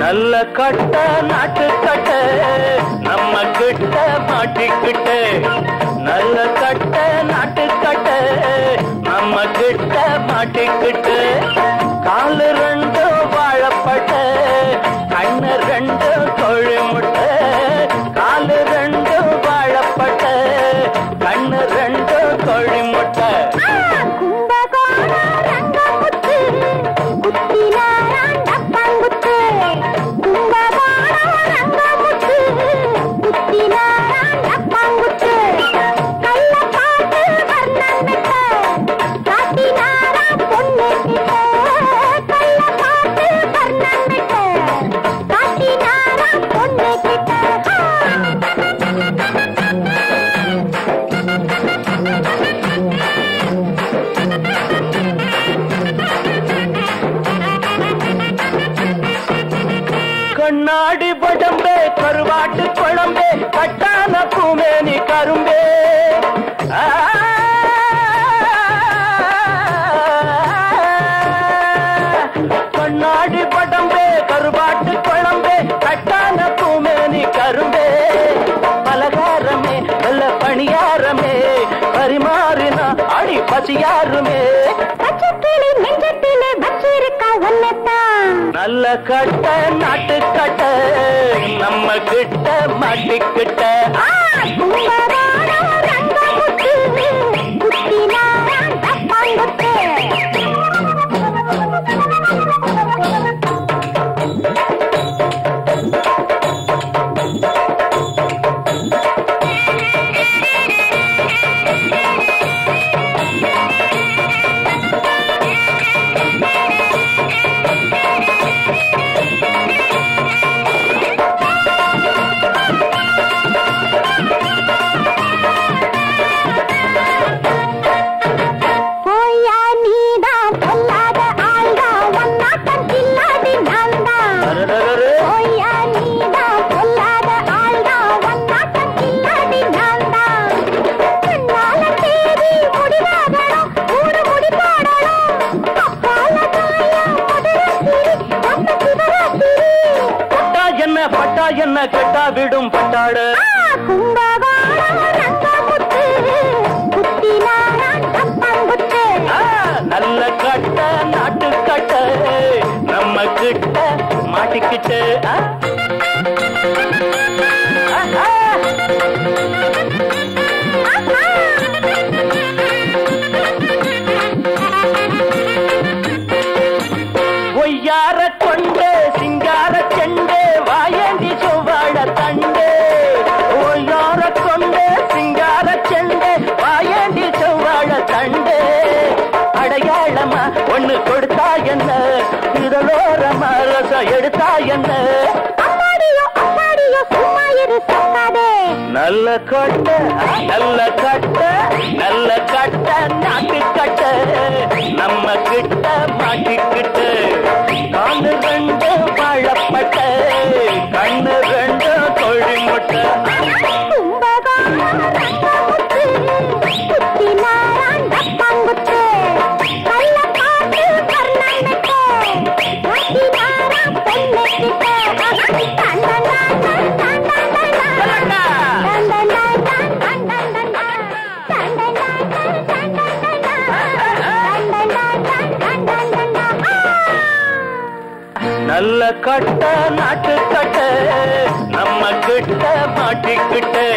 நல்ல கட்ட நாட்டு கட்ட நம்ம கிட்ட மாட்டிக்கிட்டு நல்ல கட்ட நாட்டு கட்ட நம்ம கிட்ட மாட்டிக்கிட்டு காலு ரெண்டு வாழப்பட்ட கண்ணு ரெண்டு கோழி முட்டை காலு ரெண்டு வாழப்பட்ட கண்ணு ரெண்டு கோழி முட்டை கும்பகோணம் ரங்கமுத்து குத்தினாரான் டப்பாங்குத்து கும்பகோணம் ரங்கமுத்து குத்தினாரான் டப்பாங்குத்து கள்ளப்பாட்டு வர்ணமிட்ட காட்டினாரா பொண்ணு கிட்ட கள்ளப்பாட்டு வர்ணமிட்ட காட்டினாரா பொண்ணு கிட்ட கண்ணாடி படம்பே கருவாட்டு குழம்பே கட்டான பூமேனி கரும்பே ஆ. கண்ணாடி படம்பே கருவாட்டு குழம்பே கட்டான பூமேனி கரும்பே பலகாரமே நல்ல பணியாரமே பரிமாறினா அடி பசியாருமே பச்சைக்கிளி நெஞ்சத்திலே வச்சிருக்கா ஒன்னத்தான் நல்ல கட்ட நாட்டு கட்ட நம்ம கிட்ட மாட்டிக்கிட்ட கும்பகோணம் ரங்கமுத்து குத்தினாரான் டப்பாங்குத்து போயா நீதான் பொல்லாத ஆள்தா ஒன்னாட்டம் கில்லாடி நான்தான் அரரரரு. போயா நீதான் பொல்லாத ஆள்தா ஒன்னாட்டம் கில்லாடி நான்தான் கண்ணால தேடி முடிவாகணும் மூணு முடி போடணும் அப்பால தாயா மதுரத்திரி நம்ம சிவராத்திரி பட்டா என்ன பட்டா என்ன கெட்டா விடும் பட்டாடு கும்பகோணம் ரங்கமுத்து குத்தினாரான் டப்பாங்குத்து ஆ, நல்ல கட்ட நாட்டு கட்ட நம்ம கிட்ட மாட்டிக்கிட்டு ஆ? ஆ, ஆ. ஒய்யார கொண்டு சிங்கார செண்டு வாயேந்தி செவ்வாழ தண்டு ஒய்யார கொண்டு சிங்கார செண்டு வாயேந்தி செவ்வாழ தண்டு அடையாளமா ஒண்ணு கொடுத்தா என்ன இதழோரமா ரசம் எடுத்தா என்ன அம்மாடியோ அம்மாடியோ சும்மா இரு சொல்லாதே நல்ல கட்ட நல்ல கட்ட நல்ல கட்ட நாட்டு கட்ட நம்ம கிட்ட மாட்டிக்கிட்டு காலு ரெண்டு வாழப்பட்ட கண்ணு ரெண்டு கோழி முட்டை கும்பகோணம் ரங்கமுத்து குத்தினாரான் டப்பாங்குத்து கள்ளப்பாட்டு வர்ணமிட்டு காட்டினாராம் பொண்ணு கிட்ட நல்ல கட்ட நாட்டு கட்ட நம்ம கிட்ட மாட்டிக்கிட்டு